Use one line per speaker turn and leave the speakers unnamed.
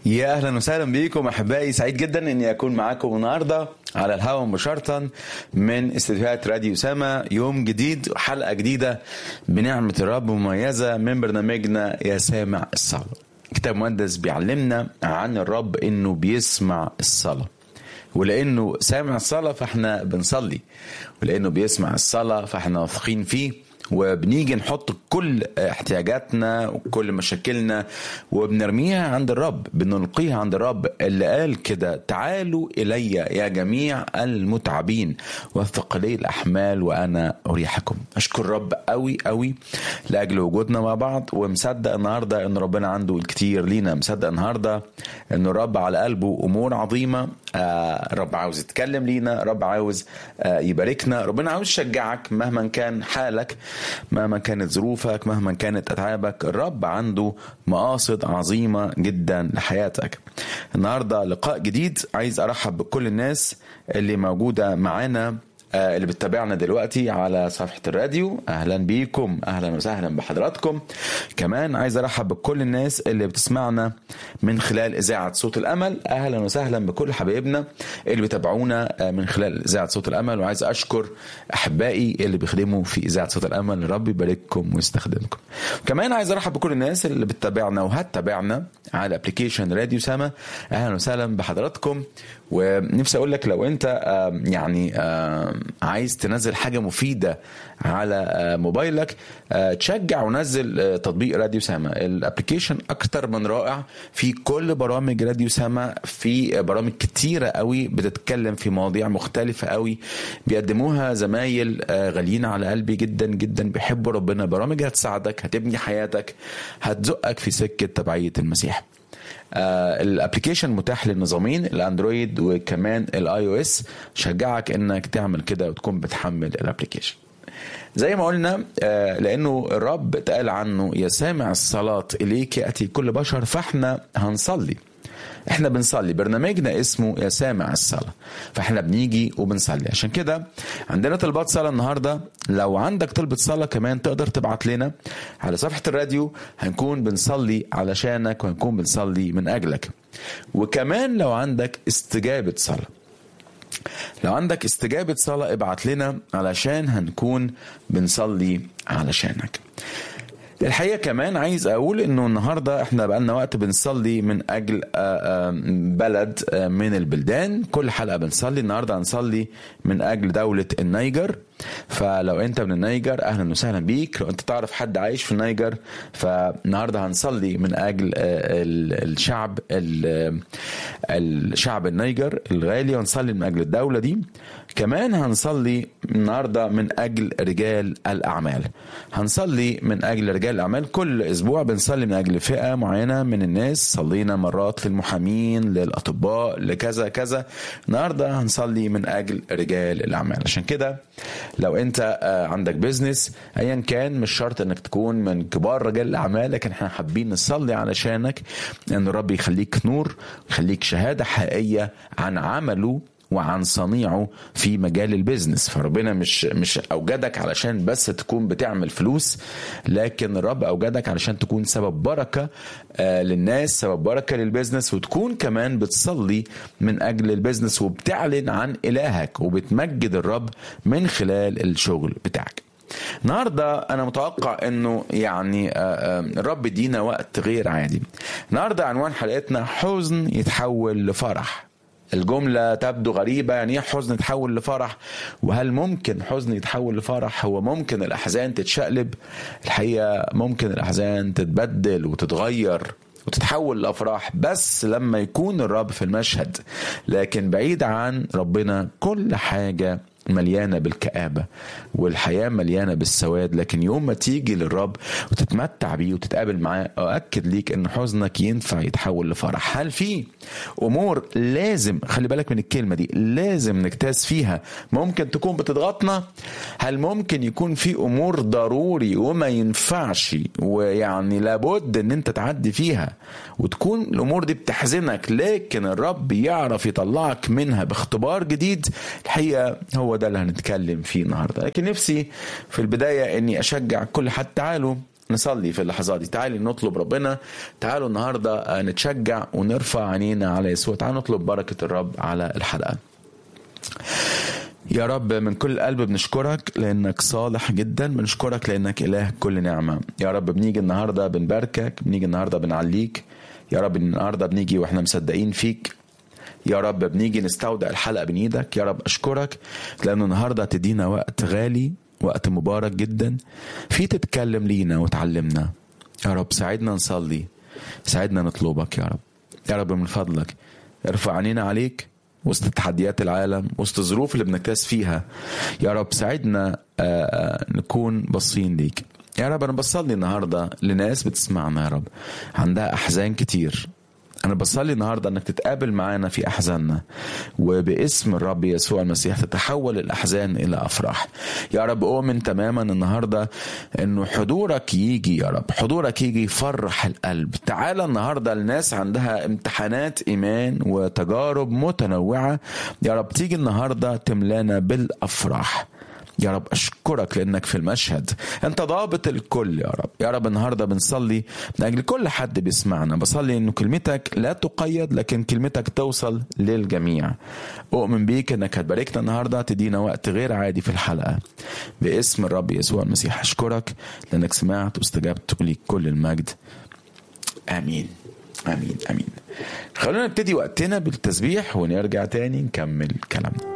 يا اهلا وسهلا بيكم احبائي سعيد جدا اني اكون معاكم النهارده على الهواء مباشره من استديوهات راديو سما يوم جديد وحلقه جديده بنعمه الرب مميزه من برنامجنا يا سامع الصلاه كتاب مقدس بيعلمنا عن الرب انه بيسمع الصلاه ولانه سامع الصلاه فاحنا بنصلي ولانه بيسمع الصلاه فاحنا واثقين فيه وبنيجي نحط كل احتياجاتنا وكل مشاكلنا وبنرميها عند الرب بنلقيها عند الرب اللي قال كده تعالوا الي يا جميع المتعبين والثقلي الاحمال وانا اريحكم اشكر الرب قوي قوي لاجل وجودنا مع بعض ومصدق النهارده ان ربنا عنده الكتير لينا مصدق النهارده ان الرب على قلبه امور عظيمه آه رب عاوز يتكلم لينا رب عاوز آه يباركنا ربنا عاوز يشجعك مهما كان حالك مهما كانت ظروفك مهما كانت اتعابك الرب عنده مقاصد عظيمه جدا لحياتك النهارده لقاء جديد عايز ارحب بكل الناس اللي موجوده معانا اللي بتتابعنا دلوقتي على صفحة الراديو أهلا بيكم أهلا وسهلا بحضراتكم كمان عايز أرحب بكل الناس اللي بتسمعنا من خلال إذاعة صوت الأمل أهلا وسهلا بكل حبايبنا اللي بيتابعونا من خلال إذاعة صوت الأمل وعايز أشكر أحبائي اللي بيخدموا في إذاعة صوت الأمل رب يبارككم ويستخدمكم كمان عايز أرحب بكل الناس اللي بتتابعنا وهتتابعنا على ابلكيشن راديو سما أهلا وسهلا بحضراتكم ونفسي أقول لك لو أنت يعني عايز تنزل حاجه مفيده على موبايلك تشجع ونزل تطبيق راديو سما الابلكيشن اكتر من رائع في كل برامج راديو سما في برامج كتيره قوي بتتكلم في مواضيع مختلفه قوي بيقدموها زمايل غاليين على قلبي جدا جدا بيحبوا ربنا برامج هتساعدك هتبني حياتك هتزقك في سكه تبعيه المسيح آه الابلكيشن متاح للنظامين الاندرويد وكمان الاي او اس شجعك انك تعمل كده وتكون بتحمل الابلكيشن زي ما قلنا آه لانه الرب اتقال عنه يا سامع الصلاه اليك ياتي كل بشر فاحنا هنصلي احنا بنصلي برنامجنا اسمه يا سامع الصلاة فاحنا بنيجي وبنصلي عشان كده عندنا طلبات صلاة النهاردة لو عندك طلبة صلاة كمان تقدر تبعت لنا على صفحة الراديو هنكون بنصلي علشانك وهنكون بنصلي من أجلك وكمان لو عندك استجابة صلاة لو عندك استجابة صلاة ابعت لنا علشان هنكون بنصلي علشانك الحقيقه كمان عايز اقول انه النهارده احنا بقالنا وقت بنصلي من اجل بلد من البلدان كل حلقه بنصلي النهارده هنصلي من اجل دوله النيجر فلو انت من النيجر اهلا وسهلا بيك لو انت تعرف حد عايش في النيجر فالنهارده هنصلي من اجل الشعب الشعب النيجر الغالي ونصلي من اجل الدوله دي كمان هنصلي النهارده من اجل رجال الاعمال هنصلي من اجل رجال الاعمال كل اسبوع بنصلي من اجل فئه معينه من الناس صلينا مرات للمحامين للاطباء لكذا كذا النهارده هنصلي من اجل رجال الاعمال عشان كده لو انت عندك بيزنس ايا كان مش شرط انك تكون من كبار رجال الاعمال لكن احنا حابين نصلي علشانك ان الرب يخليك نور ويخليك شهاده حقيقيه عن عمله وعن صنيعه في مجال البيزنس فربنا مش مش اوجدك علشان بس تكون بتعمل فلوس لكن الرب اوجدك علشان تكون سبب بركه للناس سبب بركه للبيزنس وتكون كمان بتصلي من اجل البيزنس وبتعلن عن الهك وبتمجد الرب من خلال الشغل بتاعك النهارده انا متوقع انه يعني الرب يدينا وقت غير عادي النهارده عنوان حلقتنا حزن يتحول لفرح الجملة تبدو غريبة يعني ايه حزن يتحول لفرح وهل ممكن حزن يتحول لفرح هو ممكن الأحزان تتشقلب الحقيقة ممكن الأحزان تتبدل وتتغير وتتحول لافراح بس لما يكون الرب في المشهد لكن بعيد عن ربنا كل حاجه مليانه بالكآبه والحياه مليانه بالسواد لكن يوم ما تيجي للرب وتتمتع بيه وتتقابل معاه اؤكد ليك ان حزنك ينفع يتحول لفرح هل في امور لازم خلي بالك من الكلمه دي لازم نجتاز فيها ممكن تكون بتضغطنا هل ممكن يكون في امور ضروري وما ينفعش ويعني لابد ان انت تعدي فيها وتكون الامور دي بتحزنك لكن الرب يعرف يطلعك منها باختبار جديد الحقيقه هو ده اللي هنتكلم فيه النهارده لكن نفسي في البدايه اني اشجع كل حد تعالوا نصلي في اللحظات دي تعالي نطلب ربنا تعالوا النهارده نتشجع ونرفع عينينا على يسوع تعالوا نطلب بركه الرب على الحلقه يا رب من كل قلب بنشكرك لانك صالح جدا بنشكرك لانك اله كل نعمه يا رب بنيجي النهارده بنباركك بنيجي النهارده بنعليك يا رب النهارده بنيجي واحنا مصدقين فيك يا رب بنيجي نستودع الحلقه بين ايدك يا رب اشكرك لانه النهارده هتدينا وقت غالي وقت مبارك جدا في تتكلم لينا وتعلمنا يا رب ساعدنا نصلي ساعدنا نطلبك يا رب يا رب من فضلك ارفع عينينا عليك وسط تحديات العالم وسط الظروف اللي بنكتاز فيها يا رب ساعدنا نكون باصين ليك يا رب انا بصلي النهارده لناس بتسمعنا يا رب عندها احزان كتير أنا بصلي النهاردة أنك تتقابل معانا في أحزاننا وباسم الرب يسوع المسيح تتحول الأحزان إلى أفراح يا رب أؤمن تماما النهاردة أنه حضورك يجي يا رب حضورك يجي يفرح القلب تعال النهاردة الناس عندها امتحانات إيمان وتجارب متنوعة يا رب تيجي النهاردة تملانا بالأفراح يا رب اشكرك لانك في المشهد انت ضابط الكل يا رب يا رب النهارده بنصلي من اجل كل حد بيسمعنا بصلي انه كلمتك لا تقيد لكن كلمتك توصل للجميع اؤمن بيك انك هتباركنا النهارده تدينا وقت غير عادي في الحلقه باسم الرب يسوع المسيح اشكرك لانك سمعت واستجبت وليك كل المجد امين امين امين خلونا نبتدي وقتنا بالتسبيح ونرجع تاني نكمل كلامنا